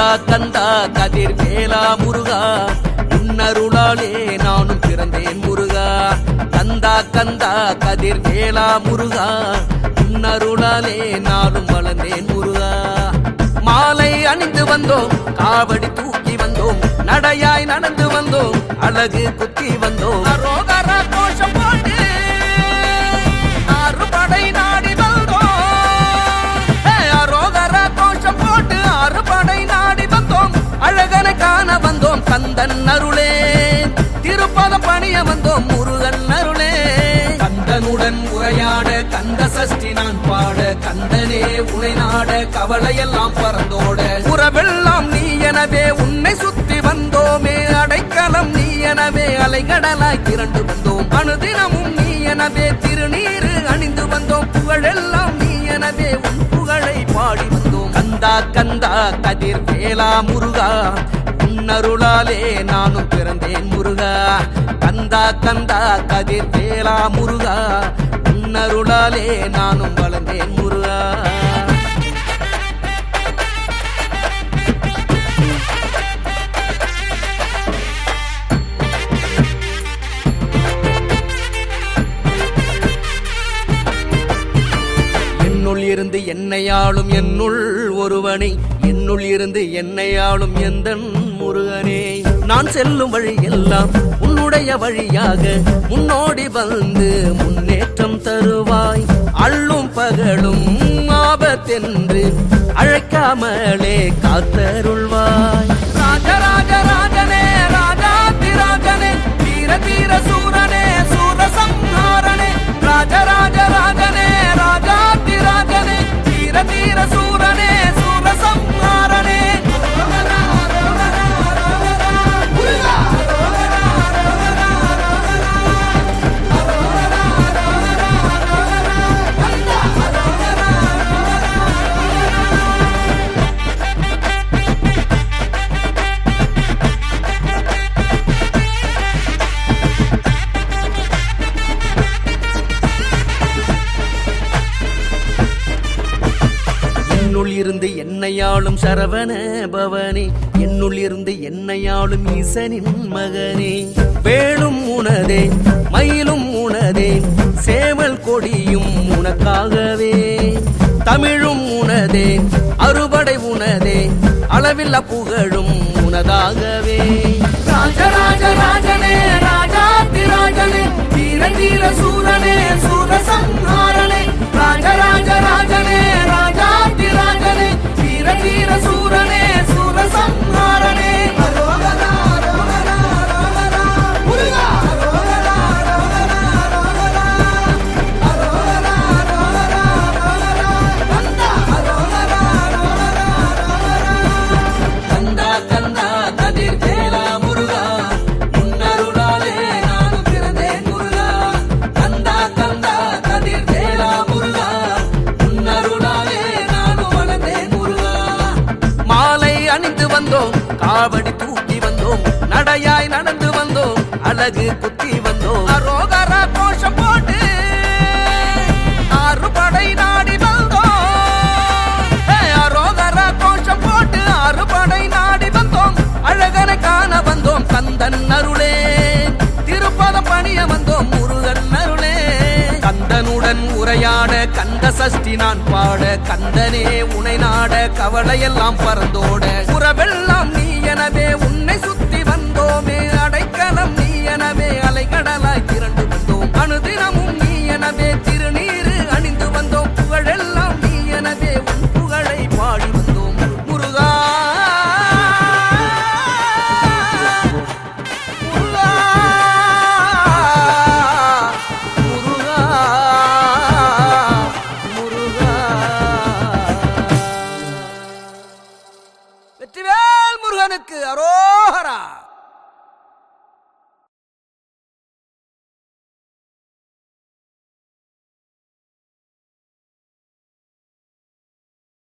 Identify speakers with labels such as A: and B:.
A: கந்தா கந்தா கதிர் வேலா முருகா உன்னருளாலே நானும் பிறந்தேன் முருகா கந்தா கந்தா கதிர் வேலா முருகா உன்னருளாலே நானும் வளர்ந்தேன் முருகா மாலை அணிந்து வந்தோம் காவடி தூக்கி வந்தோம் நடையாய் நடந்து வந்தோம் அழகு குத்தி வந்தோம் அரோகர கோஷம் போட்டு அறுபடை நாடி வந்தோம் ஏ, அரோகர கோஷம் போட்டு அறுபடை நாடி வந்தோம் அழகனை காண வந்தோம் கந்தன் அருளே திருப்பத பணிய வந்தோம் முருகன் அருளே கந்தனுடன் உரையாட கந்த சஷ்டி நான் பாட கந்தனே உனை நாட கவலையெல்லாம் பறந்தோட உறவெல்லாம் நீ எனவே உன்னை சுத்தி வந்தோமே அடைக்கலம் நீ எனவே அலைகடலாய் திரண்டு வந்தோம் அனுதினமும் நீ எனவே திருநீரு அணிந்து வந்தோம் புகழெல்லாம் நீ எனவே உன் புகழை பாடி வந்தோம் கந்தா கந்தா கதிர் வேலா முருகா உன்னருளாலே நானும் பிறந்தேன் முருகா கந்தா கந்தா கதிர் வேலா முருகா உன்னருளாலே நானும் வளர்ந்தேன் முருகா என்னுள் இருந்து என்னையாளும் என்னுள் ஒருவனை என்னுள் இருந்து என்னையாளும் எந்த முருகனே நான் செல்லும் வழி எல்லாம் உன்னுடைய வழியாக முன்னோடி வந்து முன்னேற்றம் தருவாய் அள்ளும் பகலும் ஆபத்தென்று அழைக்காமலே காத்தருள்வாய் ராஜராஜ ராஜனே ராஜாதிராஜனே தீர தீர சூரனே சூரசம்ஹாரனே ராஜராஜ ராஜனே ராஜாதிராஜனே தீர தீர சூரனே சூரசம்ஹாரனே என்னுள் இருந்து என்னையாளும் சரவண பவனே என்னுள் இருந்து என்னையாளும் ஈசனின் மகனே வேலும் உனதே மயிலும் உனதே சேவல் கொடியும் உனக்காகவே தமிழும் உனதே அறுபடை உனதே அளவில்ல புகழும் உனதாகவே ராஜராஜ ராஜனே ராஜாதிராஜனே தீர தீர சூரனே சூரசம்ஹாரனே ராஜராஜ ராஜனே ராஜாதிராஜனே தீர தீர சூரனே சூரசம்ஹாரனே கந்தா கந்தா கதிர் வேலா முருகா முன்னருளாலே நானும் பிறந்தேன் முருகா கந்தா கந்தா கதிர் வேலா முருகா முன்னருளாலே நானும் வளர்ந்தேன் முருகா மாலை அணிந்து வந்தோம் காவடி தூக்கி வந்தோம் நடையாய் நடந்து வந்தோம் அழகு குத்தி வந்தோம் அரோகர கோஷம் போட்டு அறுபடை நாடி வந்தோம் ஏ, அரோகர கோஷம் போட்டு அறுபடை நாடி வந்தோம் அழகனை காண வந்தோம் கந்தன் அருளே திருப்பத பணிய வந்தோம் முருகன் அருளே கந்தனுடன் உரையாட கந்த சஷ்டி நான் பாட கந்தனே உனை நாட கவலையெல்லாம் பறந்தோட உறவெல்லாம் நீ எனவே